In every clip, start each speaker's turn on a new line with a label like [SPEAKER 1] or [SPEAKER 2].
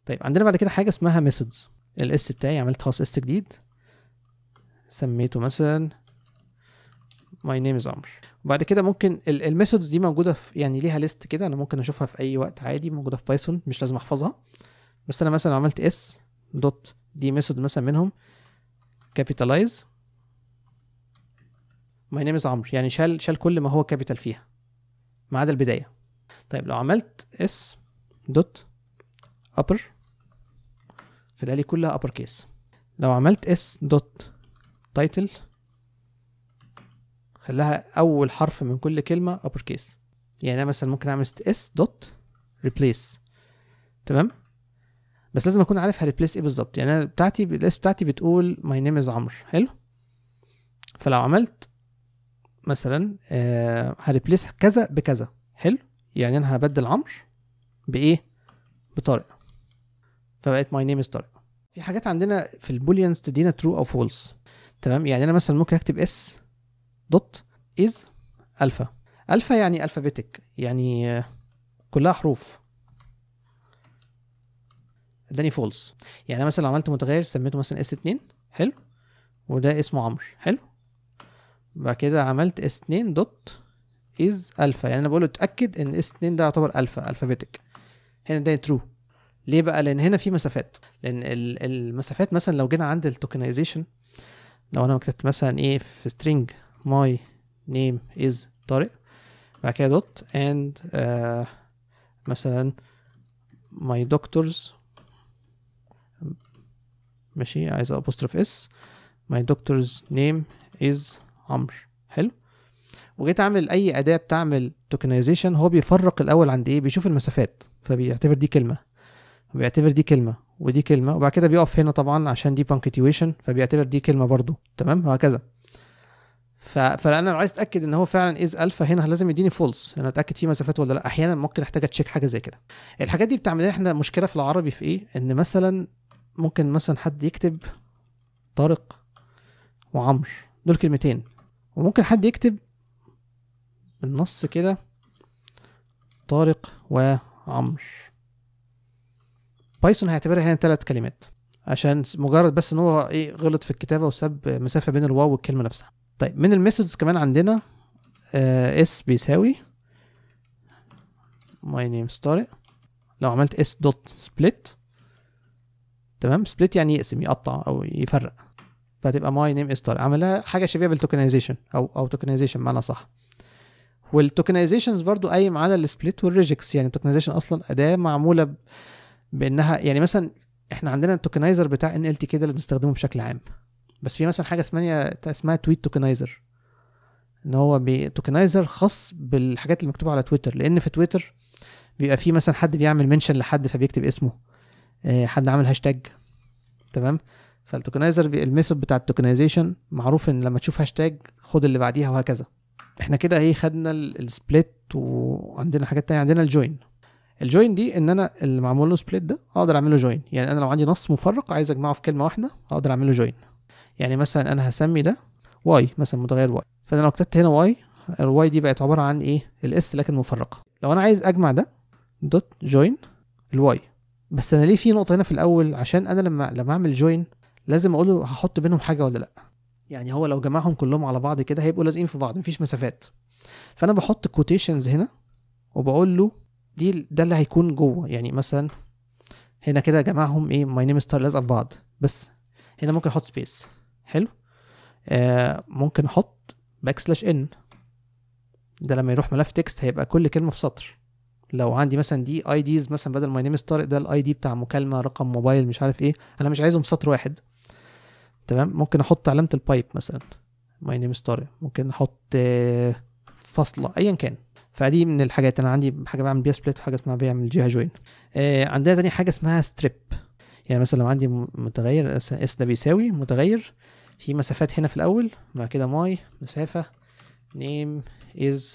[SPEAKER 1] طيب عندنا بعد كده حاجه اسمها ميثودز الاس بتاعي عملت خلاص اس جديد سميته مثلا my name is عمرو وبعد كده ممكن الميثودز دي موجوده في يعني ليها ليست كده انا ممكن اشوفها في اي وقت عادي موجوده في بايثون مش لازم احفظها بس انا مثلا عملت اس دوت دي ميثود مثلا منهم كابيتالايز my name is عمرو يعني شال شال كل ما هو كابيتال فيها ما عدا البدايه طيب لو عملت اس دوت upper خليها لي كلها upper case لو عملت اس دوت title خلاها اول حرف من كل كلمه upper case يعني انا مثلا ممكن اعمل اس دوت replace تمام بس لازم اكون عارف هريبليس ايه بالظبط يعني انا بتاعتي الاس بتاعتي بتقول my name is عمرو حلو فلو عملت مثلا آه هريبليس كذا بكذا حلو يعني انا هبدل عمرو بايه بطارق فبقت my name is طارق في حاجات عندنا في البوليانز تدينا true او false تمام يعني انا مثلا ممكن اكتب اس دوت از الفا الفا يعني الفابيتك يعني آه، كلها حروف اداني فولس يعني أنا مثلا لو عملت متغير سميته مثلا اس 2 حلو وده اسمه عمرو حلو بعد كده عملت اس 2 دوت از الفا يعني انا بقول له اتاكد ان اس 2 ده يعتبر الفا الفابيتك هنا ده ترو ليه بقى لان هنا في مسافات لان ال- المسافات مثلا لو جينا عند التوكنايزيشن لو انا كتبت مثلا ايه في string my name is طارق بعد كده دوت and uh, مثلا my doctors ماشي عايز apostrophe s my doctor's name is عمرو حلو وجيت اعمل اي اداه بتعمل توكنايزيشن هو بيفرق الاول عند ايه بيشوف المسافات فبيعتبر دي كلمه وبيعتبر دي كلمه ودي كلمه وبعد كده بيقف هنا طبعا عشان دي بانكتيويشن فبيعتبر دي كلمه برضو تمام وهكذا ف... فانا لو عايز اتاكد ان هو فعلا از الفا هنا لازم يديني فولس انا اتاكد فيه مسافات ولا لا احيانا ممكن احتاج اتشيك حاجه زي كده الحاجات دي بتعمل لنا احنا مشكله في العربي في ايه ان مثلا ممكن مثلا حد يكتب طارق وعمرو دول كلمتين وممكن حد يكتب بالنص كده طارق وعمرو بايثون هيعتبرها هنا ثلاث كلمات عشان مجرد بس ان هو ايه غلط في الكتابه وساب مسافه بين الواو والكلمه نفسها طيب من الميثودز كمان عندنا اس بيساوي my name is طارق لو عملت اس دوت سبليت تمام سبليت يعني يقسم يقطع او يفرق فهتبقى my name is طارق عملها حاجه شبيهه بالتوكنايزيشن او او توكنايزيشن معنى صح والتوكنايزيشنز برضو قايم على السبليت والريجكس يعني التوكنايزيشن اصلا اداه معموله ب- بانها يعني مثلا احنا عندنا التوكنايزر بتاع ان ال تي كده اللي بنستخدمه بشكل عام بس في مثلا حاجه اسمها اسمها تويت توكنايزر ان هو بي توكنايزر خاص بالحاجات اللي مكتوبه على تويتر لان في تويتر بيبقى في مثلا حد بيعمل منشن لحد فبيكتب اسمه آه، حد عامل هاشتاج تمام فالتوكنايزر بي- الميثود بتاع التوكنايزيشن معروف ان لما تشوف هاشتاج خد اللي بعديها وهكذا احنا كده ايه خدنا السبليت وعندنا حاجات تانية عندنا الجوين الجوين دي ان انا اللي معمول له سبليت ده اقدر اعمله جوين يعني انا لو عندي نص مفرق عايز اجمعه في كلمه واحده اقدر اعمله جوين يعني مثلا انا هسمي ده واي مثلا متغير واي فانا لو كتبت هنا واي الواي دي بقت عباره عن ايه الاس لكن مفرقه لو انا عايز اجمع ده دوت جوين الواي بس انا ليه في نقطه هنا في الاول عشان انا لما لما اعمل جوين لازم اقول له هحط بينهم حاجه ولا لا يعني هو لو جمعهم كلهم على بعض كده هيبقوا لازقين في بعض مفيش مسافات فانا بحط كوتيشنز هنا وبقول له دي ده اللي هيكون جوه يعني مثلا هنا كده جمعهم ايه ماي نيم ستار لازقه في بعض بس هنا ممكن احط سبيس حلو آه ممكن احط باك سلاش ان ده لما يروح ملف تكست هيبقى كل كلمه في سطر لو عندي مثلا دي اي ديز مثلا بدل ماي نيم طارق ده الاي دي بتاع مكالمه رقم موبايل مش عارف ايه انا مش عايزهم في سطر واحد تمام ممكن احط علامه البايب مثلا ماي نيم طارق ممكن احط آه، فاصله ايا كان فدي من الحاجات انا عندي حاجه بعمل بيها سبليت وحاجه اسمها بعمل جيها جوين آه عندنا تاني حاجه اسمها ستريب يعني مثلا لو عندي م- متغير اس اس ده بيساوي متغير في مسافات هنا في الاول بعد كده ماي مسافه نيم از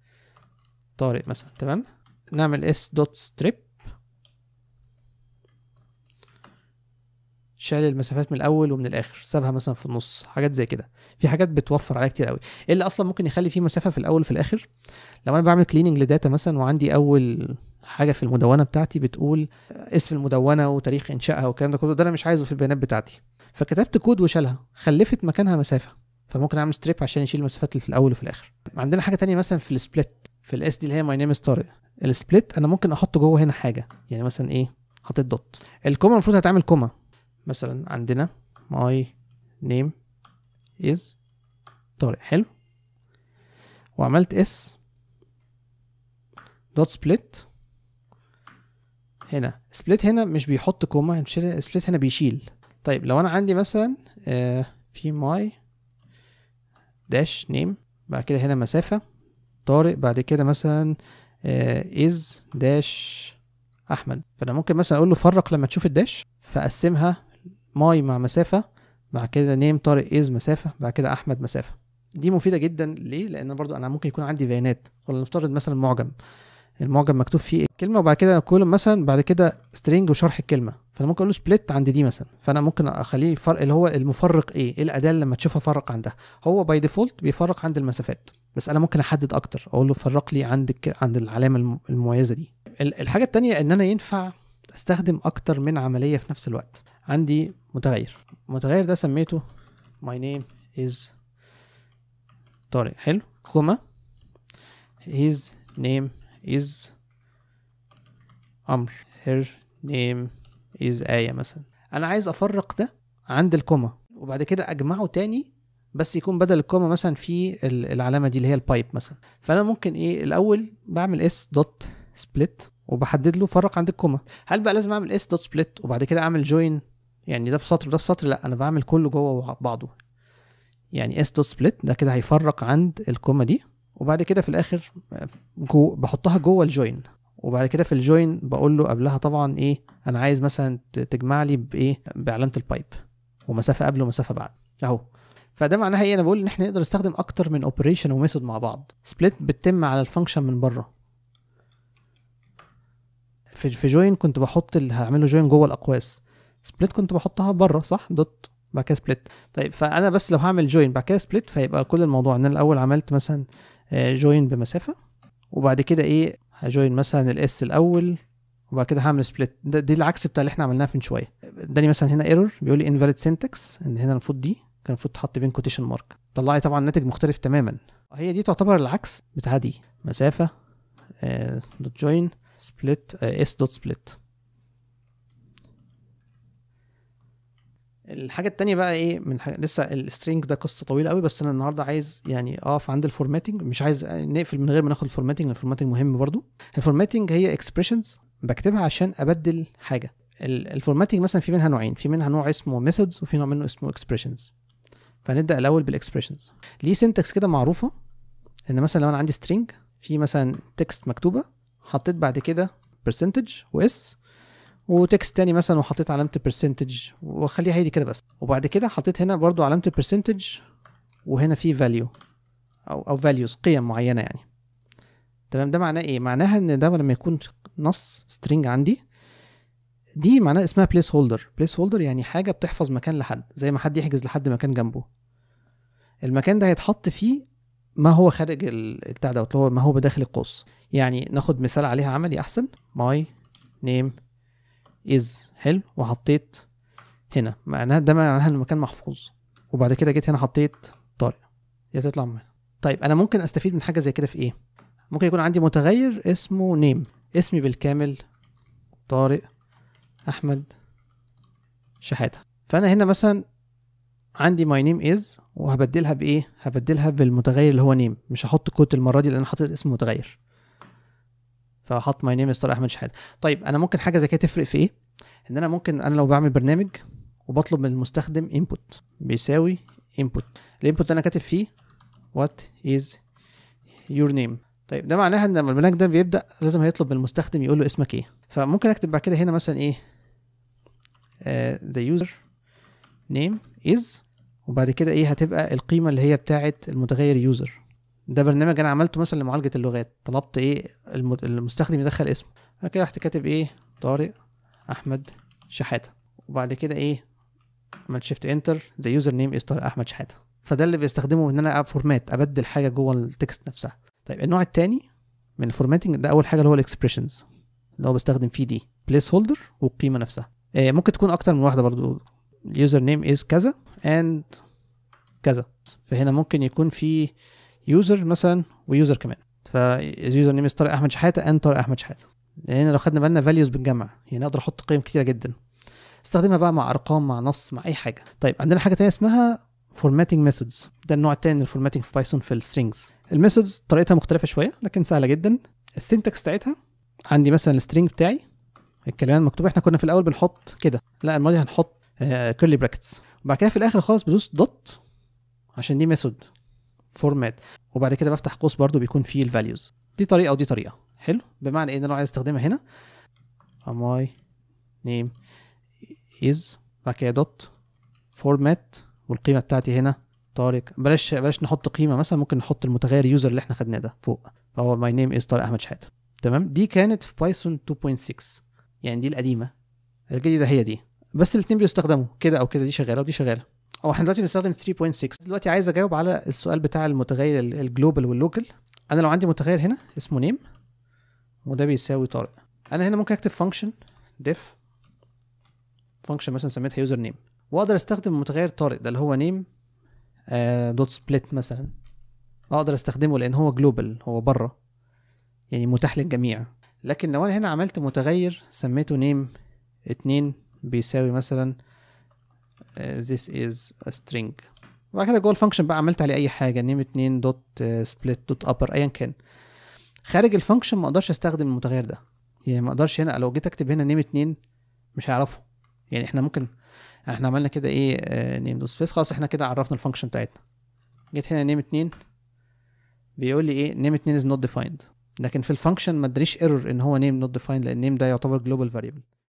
[SPEAKER 1] طارق مثلا تمام نعمل اس دوت ستريب شال المسافات من الاول ومن الاخر سابها مثلا في النص حاجات زي كده في حاجات بتوفر عليها كتير قوي ايه اللي اصلا ممكن يخلي فيه مسافه في الاول وفي الاخر لو انا بعمل كليننج لداتا مثلا وعندي اول حاجه في المدونه بتاعتي بتقول اسم المدونه وتاريخ انشائها والكلام ده كله ده انا مش عايزه في البيانات بتاعتي فكتبت كود وشالها خلفت مكانها مسافه فممكن اعمل ستريب عشان يشيل المسافات اللي في الاول وفي الاخر عندنا حاجه تانية مثلا في السبليت في الاس دي اللي هي ماي نيم طارق السبليت انا ممكن احط جوه هنا حاجه يعني مثلا ايه حطيت دوت الكوما المفروض هتعمل كوما مثلا عندنا ماي نيم از طارق حلو وعملت اس دوت سبليت هنا سبليت هنا مش بيحط كوما سبليت هنا بيشيل طيب لو انا عندي مثلا آه في ماي داش نيم بعد كده هنا مسافة طارق بعد كده مثلا از داش احمد فانا ممكن مثلا اقول له فرق لما تشوف الداش فاقسمها ماي مع مسافة بعد كده نيم طارق از مسافة بعد كده احمد مسافة دي مفيدة جدا ليه لان برضو انا ممكن يكون عندي بيانات ولا نفترض مثلا معجم المعجم مكتوب فيه كلمه وبعد كده كولوم مثلا بعد كده سترينج وشرح الكلمه فانا ممكن اقول له سبليت عند دي مثلا فانا ممكن اخليه فرق اللي هو المفرق ايه ايه الاداه اللي لما تشوفها فرق عندها هو باي ديفولت بيفرق عند المسافات بس انا ممكن احدد اكتر اقول له فرق لي عند عند العلامه المميزه دي الحاجه التانية ان انا ينفع استخدم اكتر من عمليه في نفس الوقت عندي متغير المتغير ده سميته my name is طارق حلو كوما his name is أمر her name is آية مثلا أنا عايز أفرق ده عند الكوما وبعد كده أجمعه تاني بس يكون بدل الكوما مثلا في العلامة دي اللي هي البايب مثلا فأنا ممكن إيه الأول بعمل اس دوت سبليت وبحدد له فرق عند الكوما هل بقى لازم أعمل اس دوت سبليت وبعد كده أعمل جوين يعني ده في سطر وده في سطر لا أنا بعمل كله جوه بعضه يعني اس دوت سبليت ده كده هيفرق عند الكوما دي وبعد كده في الاخر جو بحطها جوه الجوين وبعد كده في الجوين بقول له قبلها طبعا ايه انا عايز مثلا تجمع لي بايه بعلامه البايب ومسافه قبل ومسافه بعد اهو فده معناها ايه انا بقول ان احنا نقدر نستخدم اكتر من اوبريشن وميثود مع بعض سبليت بتتم على الفانكشن من بره في في جوين كنت بحط اللي هعمله جوين جوه الاقواس سبليت كنت بحطها بره صح دوت بعد كده سبليت طيب فانا بس لو هعمل جوين بعد كده سبليت فيبقى كل الموضوع ان انا الاول عملت مثلا جوين بمسافه وبعد كده ايه هجوين مثلا الاس الاول وبعد كده هعمل سبليت ده دي العكس بتاع اللي احنا عملناه من شويه اداني مثلا هنا ايرور بيقول لي انفاليد سينتكس ان هنا المفروض دي كان المفروض تحط بين كوتيشن مارك طلع لي طبعا ناتج مختلف تماما هي دي تعتبر العكس بتاع دي مسافه دوت جوين سبليت اس دوت سبليت الحاجة التانية بقى ايه من حاجة لسه السترينج ده قصة طويلة قوي بس انا النهاردة عايز يعني اقف عند الفورماتنج مش عايز نقفل من غير ما ناخد الفورماتنج لان الفورماتنج مهم برضو الفورماتنج هي اكسبريشنز بكتبها عشان ابدل حاجة الفورماتنج مثلا في منها نوعين في منها نوع اسمه ميثودز وفي نوع منه اسمه اكسبريشنز فنبدا الاول بالاكسبريشنز ليه سنتكس كده معروفه ان مثلا لو انا عندي سترينج في مثلا تكست مكتوبه حطيت بعد كده برسنتج واس وتكست تاني مثلا وحطيت علامه البرسنتج واخليها هي دي كده بس وبعد كده حطيت هنا برضو علامه البرسنتج وهنا في فاليو او او فاليوز قيم معينه يعني تمام ده معناه ايه معناها ان ده لما يكون نص سترينج عندي دي معناها اسمها بليس هولدر بليس هولدر يعني حاجه بتحفظ مكان لحد زي ما حد يحجز لحد مكان جنبه المكان ده هيتحط فيه ما هو خارج البتاع دوت اللي هو ما هو بداخل القوس يعني ناخد مثال عليها عملي احسن ماي نيم از حلو وحطيت هنا معناها ده معناها ان المكان محفوظ وبعد كده جيت هنا حطيت طارق يا تطلع من طيب انا ممكن استفيد من حاجه زي كده في ايه ممكن يكون عندي متغير اسمه نيم اسمي بالكامل طارق احمد شحاته فانا هنا مثلا عندي ماي نيم از وهبدلها بايه هبدلها بالمتغير اللي هو نيم مش هحط كود المره دي لان انا حاطط اسم متغير فهحط ماي نيم از طارق احمد شحاته طيب انا ممكن حاجه زي كده تفرق في ايه ان انا ممكن انا لو بعمل برنامج وبطلب من المستخدم input بيساوي input الانبوت اللي انا كاتب فيه what is your name طيب ده معناها ان لما البرنامج ده بيبدا لازم هيطلب من المستخدم يقول له اسمك ايه فممكن اكتب بعد كده هنا مثلا ايه uh, the user name is وبعد كده ايه هتبقى القيمه اللي هي بتاعه المتغير يوزر ده برنامج انا عملته مثلا لمعالجه اللغات طلبت ايه المستخدم يدخل اسمه بعد كده رحت كاتب ايه طارق احمد شحاته وبعد كده ايه عملت شيفت انتر ذا يوزر نيم از طارق احمد شحاته فده اللي بيستخدمه ان انا فورمات ابدل حاجه جوه التكست نفسها طيب النوع الثاني من الفورماتنج ده اول حاجه اللي هو الاكسبريشنز اللي هو بستخدم فيه دي بليس هولدر والقيمه نفسها آه، ممكن تكون اكتر من واحده برضو اليوزر نيم از كذا اند كذا فهنا ممكن يكون في يوزر مثلا ويوزر كمان فاليوزر نيم از طارق احمد شحاته اند طارق احمد شحاته هنا لو خدنا بالنا فاليوز بالجمع يعني اقدر احط قيم كتيره جدا استخدمها بقى مع ارقام مع نص مع اي حاجه طيب عندنا حاجه تانية اسمها formatting methods ده النوع التاني من الفورماتنج في بايثون في السترينجز الميثودز طريقتها مختلفه شويه لكن سهله جدا السنتكس بتاعتها عندي مثلا السترينج بتاعي الكلمات المكتوبه احنا كنا في الاول بنحط كده لا المره دي هنحط كيرلي براكتس وبعد كده في الاخر خالص بدوس دوت عشان دي ميثود فورمات وبعد كده بفتح قوس برضو بيكون فيه الفاليوز دي طريقه ودي طريقه حلو بمعنى ايه ان انا عايز استخدمها هنا my name is بعد كده دوت فورمات والقيمه بتاعتي هنا طارق بلاش بلاش نحط قيمه مثلا ممكن نحط المتغير يوزر اللي احنا خدناه ده فوق فهو my name is طارق احمد شحاته تمام دي كانت في بايثون 2.6 يعني دي القديمه الجديده هي دي بس الاثنين بيستخدموا كده او كده دي شغاله ودي شغاله او احنا دلوقتي بنستخدم 3.6 دلوقتي عايز اجاوب على السؤال بتاع المتغير ال- الجلوبال واللوكال انا لو عندي متغير هنا اسمه نيم وده بيساوي طارق انا هنا ممكن اكتب فانكشن ديف فانكشن مثلا سميتها يوزر نيم واقدر استخدم متغير طارق ده اللي هو نيم دوت سبليت مثلا اقدر استخدمه لان هو جلوبال هو بره يعني متاح للجميع لكن لو انا هنا عملت متغير سميته نيم اتنين بيساوي مثلا آه، this is a string وبعد كده جوه الفانكشن بقى عملت عليه اي حاجه نيم اتنين دوت سبليت دوت ابر ايا كان خارج الفانكشن ما اقدرش استخدم المتغير ده يعني ما اقدرش هنا لو جيت اكتب هنا نيم اتنين مش هيعرفه يعني احنا ممكن احنا عملنا كده ايه نيم دوت سبليت خلاص احنا كده عرفنا الفانكشن بتاعتنا جيت هنا نيم اتنين بيقول لي ايه نيم اتنين is not defined لكن في الفانكشن ما ادريش ايرور ان هو نيم نوت ديفايند لان نيم ده يعتبر جلوبال فاريبل